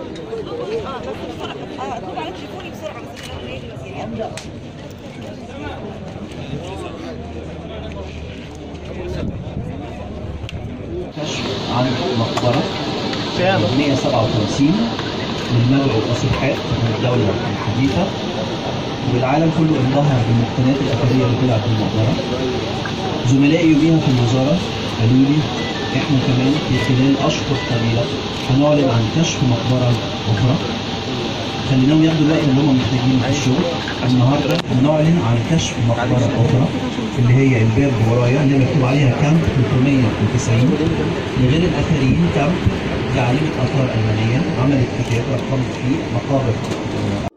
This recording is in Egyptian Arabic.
اه اطلب على تليفوني بسرعه بس عشان هي المسيرة. كشف عن مقبرة 157 للمدعو أصحاب من الدولة الحديثة والعالم كله انبهر بالمقتنيات الأثرية اللي طلعت من المقبرة زملائي بيها في الوزارة قالوا لي احنا كمان في خلال أشهر قليلة هنعلن عن كشف مقبرة أخرى خليناهم ياخدوا الوقت اللي هم محتاجينه في الشغل النهارده هنعلن عن كشف مقبره اخرى اللي هي الباب ورايا اللي مكتوب عليها كامب 390 لغير الاثريين كامب لعليمه اثار المانيه عملت كتاب رقمت فيه مقابر